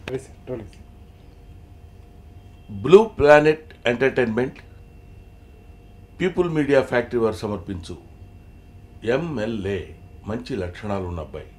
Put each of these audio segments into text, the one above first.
blue planet entertainment people media factory వారు సమర్పించు MLA మంచి లక్షణాలు ఉన్న అబ్బాయి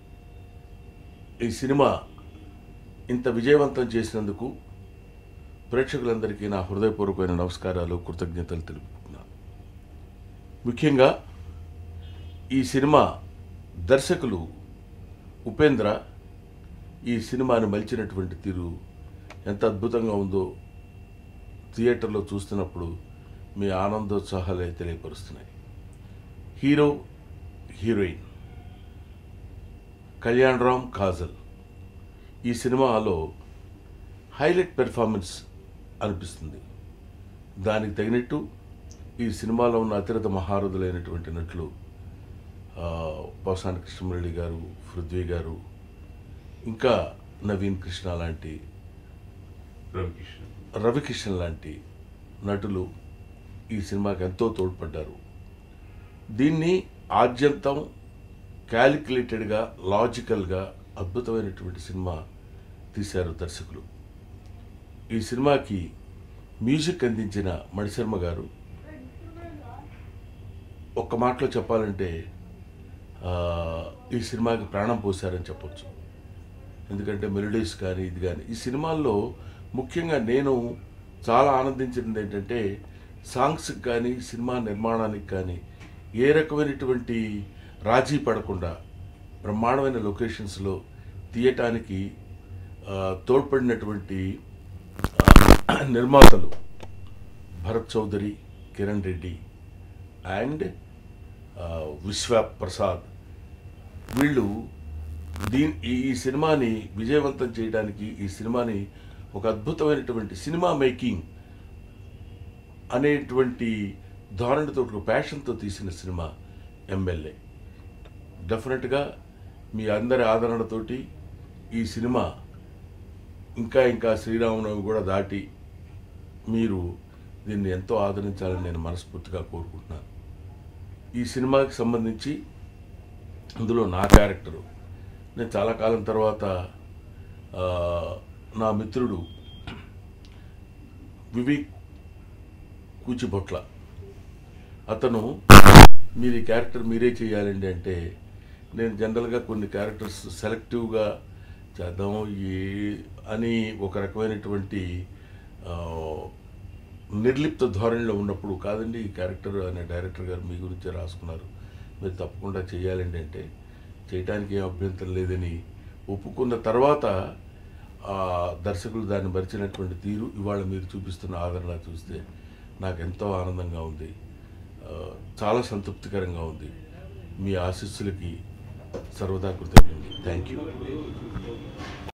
ఈ సినిమా ఇంత విజయవంతం చేసినందుకు ప్రేక్షకులందరికీ నా హృదయపూర్వకమైన నమస్కారాలు కృతజ్ఞతలు తెలుపుతున్నాను ముఖ్యంగా ఈ సినిమా దర్శకులు ఉపేంద్ర ఈ సినిమాని మలిచినటువంటి తీరు ఎంత అద్భుతంగా ఉందో థియేటర్లో చూస్తున్నప్పుడు మీ ఆనందోత్సాహాలే తెలియపరుస్తున్నాయి హీరో హీరోయిన్ కళ్యాణ్ రామ్ కాజల్ ఈ సినిమాలో హైలైట్ పెర్ఫార్మెన్స్ అనిపిస్తుంది దానికి తగినట్టు ఈ సినిమాలో ఉన్న అతిరథ మహారథులైనటువంటి నటులు ఆ, పోసాని కృష్ణమురళి గారు పృథ్వీ గారు ఇంకా నవీన్ కృష్ణ లాంటి రవికిషన్ రవికిషన్ లాంటి నటులు ఈ సినిమాకి ఎంతో తోడ్పడ్డారు దీన్ని ఆద్యంతం క్యాలిక్యులేటెడ్గా లాజికల్గా అద్భుతమైనటువంటి సినిమా తీశారు దర్శకులు ఈ సినిమాకి మ్యూజిక్ అందించిన మణిశర్మ గారు ఒక్క మాటలో చెప్పాలంటే ఆ, ఈ సినిమాకి ప్రాణం పోశారని చెప్పొచ్చు ఎందుకంటే మెలోడీస్ కానీ ఇది కానీ ఈ సినిమాల్లో ముఖ్యంగా నేను చాలా ఆనందించింది ఏంటంటే సాంగ్స్కి కానీ సినిమా నిర్మాణానికి కానీ ఏ రకమైనటువంటి రాజీ పడకుండా బ్రహ్మాండమైన లొకేషన్స్లో తీయటానికి ఆ, తోడ్పడినటువంటి ఆ, నిర్మాతలు భరత్ చౌదరి కిరణ్ రెడ్డి అండ్ విశ్వ ప్రసాద్ వీళ్ళు దీని ఈ ఈ సినిమాని విజయవంతం చేయడానికి ఈ సినిమాని ఒక అద్భుతమైనటువంటి సినిమా మేకింగ్ అనేటువంటి ధోరణితో ఒక ప్యాషన్తో తీసిన సినిమా ఎమ్మెల్యే డెఫినెట్గా మీ అందరి ఆదరణతోటి ఈ సినిమా ఇంకా ఇంకా శ్రీరామనవమి కూడా దాటి మీరు దీన్ని ఎంతో ఆదరించాలని నేను మనస్ఫూర్తిగా కోరుకుంటున్నాను ఈ సినిమాకి సంబంధించి అందులో నా క్యారెక్టరు నేను చాలా కాలం తర్వాత ఆ, నా మిత్రుడు వివేక్ కూచిబొట్ల అతను మీరు ఈ క్యారెక్టర్ మీరే చేయాలండి అంటే నేను జనరల్గా కొన్ని క్యారెక్టర్స్ సెలెక్టివ్గా చేద్దాం ఏ అని ఒక రకమైనటువంటి ఆ, నిర్లిప్త ధోరణిలో ఉన్నప్పుడు కాదండి ఈ క్యారెక్టర్ అనే డైరెక్టర్ గారు మీ గురించే రాసుకున్నారు మీరు తప్పకుండా చేయాలండి అంటే చేయటానికి ఏం అభ్యంతరం లేదని ఒప్పుకున్న తర్వాత ఆ దర్శకులు దాన్ని మరిచినటువంటి తీరు ఇవాళ మీరు చూపిస్తున్న ఆదరణ చూస్తే నాకు ఎంతో ఆనందంగా ఉంది ఆ, చాలా సంతృప్తికరంగా ఉంది మీ ఆశీస్సులకి సర్వదా కృతజ్ఞతలు థ్యాంక్ యూ